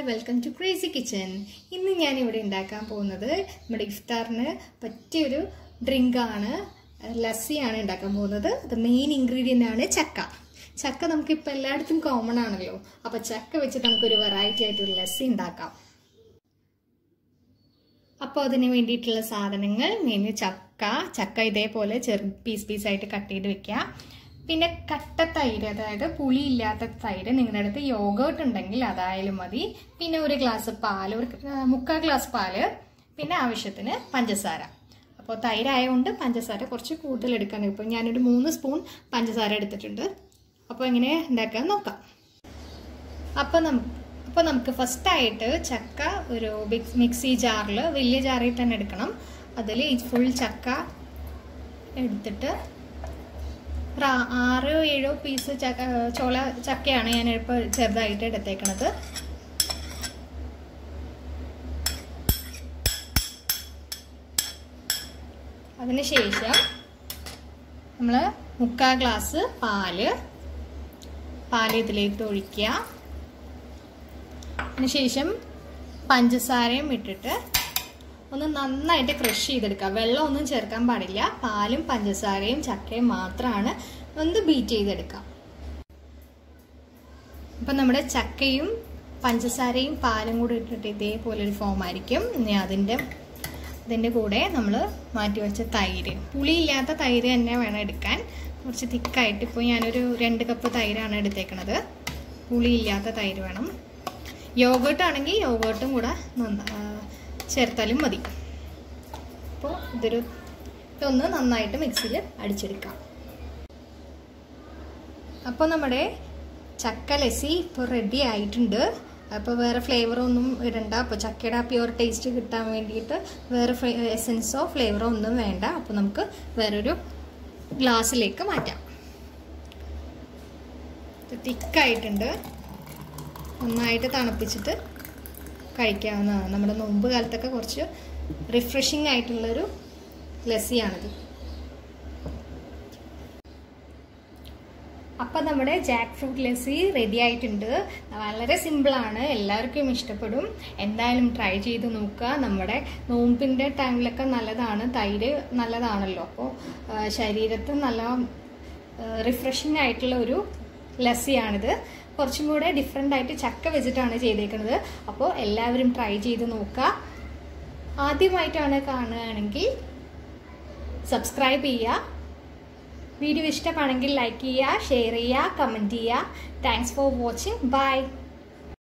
welcome to crazy kitchen ഇന്ന് ഞാൻ ഇവിടെ ഉണ്ടാക്കാൻ പോകുന്നത് നമ്മുടെ ഇഫ്താറിന് പറ്റിയൊരു ഡ്രിങ്കാണ് ലസ്സിയാണ് ഉണ്ടാക്കാൻ പോകുന്നത് അത് മെയിൻ ഇൻഗ്രീഡിയൻ്റ് ആണ് ചക്ക ചക്ക നമുക്കിപ്പോൾ എല്ലായിടത്തും കോമൺ ആണല്ലോ അപ്പോൾ ചക്ക വെച്ച് നമുക്കൊരു വെറൈറ്റി ആയിട്ടൊരു ലസ്സി ഉണ്ടാക്കാം അപ്പോൾ അതിന് വേണ്ടിയിട്ടുള്ള സാധനങ്ങൾ മെയിൻ ചക്ക ചക്ക ഇതേപോലെ ചെറു പീസ് പീസായിട്ട് കട്ട് ചെയ്ത് വെക്കുക പിന്നെ കട്ട തൈര് അതായത് പുളിയില്ലാത്ത തൈര് നിങ്ങളുടെ അടുത്ത് യോഗേർട്ട് ഉണ്ടെങ്കിൽ അതായാലും മതി പിന്നെ ഒരു ഗ്ലാസ് പാൽ ഒരു മുക്കാൽ ഗ്ലാസ് പാല് പിന്നെ ആവശ്യത്തിന് പഞ്ചസാര അപ്പോൾ തൈരായതുകൊണ്ട് പഞ്ചസാര കുറച്ച് കൂടുതൽ എടുക്കാൻ ഇപ്പോൾ ഞാനൊരു മൂന്ന് സ്പൂൺ പഞ്ചസാര എടുത്തിട്ടുണ്ട് അപ്പോൾ എങ്ങനെ ഉണ്ടാക്കാൻ നോക്കാം അപ്പോൾ നമുക്ക് അപ്പോൾ നമുക്ക് ഫസ്റ്റായിട്ട് ചക്ക ഒരു മിക്സി ജാറിൽ വലിയ ജാറിൽ തന്നെ എടുക്കണം അതിൽ ഈ ഫുൾ ചക്ക എടുത്തിട്ട് ഒരു ആറോ ഏഴോ പീസ് ചക്ക ചോള ചക്കയാണ് ഞാൻ ഇപ്പോൾ ചെറുതായിട്ട് എടുത്തേക്കണത് അതിനുശേഷം നമ്മൾ മുക്കാൽ ഗ്ലാസ് പാല് പാല് ഇതിലേക്ക് ഒഴിക്കുക അതിനുശേഷം പഞ്ചസാരയും ഇട്ടിട്ട് ഒന്ന് നന്നായിട്ട് ക്രഷ് ചെയ്തെടുക്കുക വെള്ളം ഒന്നും ചേർക്കാൻ പാടില്ല പാലും പഞ്ചസാരയും ചക്കയും മാത്രമാണ് ഒന്ന് ബീറ്റ് ചെയ്തെടുക്കാം അപ്പം നമ്മുടെ ചക്കയും പഞ്ചസാരയും പാലും കൂടി ഇട്ടിട്ട് ഇതേപോലെ ഒരു ഫോം ആയിരിക്കും ഇനി അതിൻ്റെ ഇതിൻ്റെ കൂടെ നമ്മൾ മാറ്റി വെച്ച തൈര് പുളിയില്ലാത്ത തൈര് തന്നെ വേണം എടുക്കാൻ കുറച്ച് തിക്കായിട്ട് ഇപ്പോൾ ഞാനൊരു രണ്ട് കപ്പ് തൈരാണ് എടുത്തേക്കണത് പുളിയില്ലാത്ത തൈര് വേണം യോഗേർട്ട് ആണെങ്കിൽ യോഗേർട്ടും കൂടെ ചേർത്താലും മതി അപ്പോൾ ഇതൊരു ഇതൊന്ന് നന്നായിട്ട് മിക്സിയിൽ അടിച്ചെടുക്കാം അപ്പോൾ നമ്മുടെ ചക്ക ലസ്സി ഇപ്പോൾ റെഡി ആയിട്ടുണ്ട് അപ്പോൾ വേറെ ഫ്ലേവറൊന്നും ഇടണ്ട അപ്പോൾ ചക്കയുടെ ആ പ്യുവർ ടേസ്റ്റ് കിട്ടാൻ വേണ്ടിയിട്ട് വേറെ എസൻസോ ഫ്ലേവറോ ഒന്നും വേണ്ട അപ്പോൾ നമുക്ക് വേറൊരു ഗ്ലാസ്സിലേക്ക് മാറ്റാം തിക്കായിട്ടുണ്ട് നന്നായിട്ട് തണുപ്പിച്ചിട്ട് കഴിക്കാവുന്നതാണ് നമ്മുടെ നോമ്പ് കാലത്തൊക്കെ കുറച്ച് റിഫ്രഷിംഗ് ആയിട്ടുള്ളൊരു ലസ്സിയാണിത് അപ്പം നമ്മുടെ ജാക്ക് ഫ്രൂട്ട് ലസ്സി റെഡി ആയിട്ടുണ്ട് വളരെ സിമ്പിളാണ് എല്ലാവർക്കും ഇഷ്ടപ്പെടും എന്തായാലും ട്രൈ ചെയ്ത് നോക്കുക നമ്മുടെ നോമ്പിൻ്റെ ടൈമിലൊക്കെ നല്ലതാണ് തൈര് നല്ലതാണല്ലോ അപ്പോൾ ശരീരത്തിൽ നല്ല റിഫ്രഷിംഗ് ആയിട്ടുള്ള ഒരു ലസ്സിയാണിത് കുറച്ചും കൂടെ ഡിഫറെൻ്റ് ആയിട്ട് ചക്ക വെച്ചിട്ടാണ് ചെയ്തേക്കുന്നത് അപ്പോൾ എല്ലാവരും ട്രൈ ചെയ്ത് നോക്കുക ആദ്യമായിട്ടാണ് കാണുകയാണെങ്കിൽ സബ്സ്ക്രൈബ് ചെയ്യുക വീഡിയോ ഇഷ്ടമാണെങ്കിൽ ലൈക്ക് ചെയ്യുക ഷെയർ ചെയ്യുക കമൻറ്റ് ചെയ്യുക താങ്ക്സ് ഫോർ വാച്ചിങ് ബൈ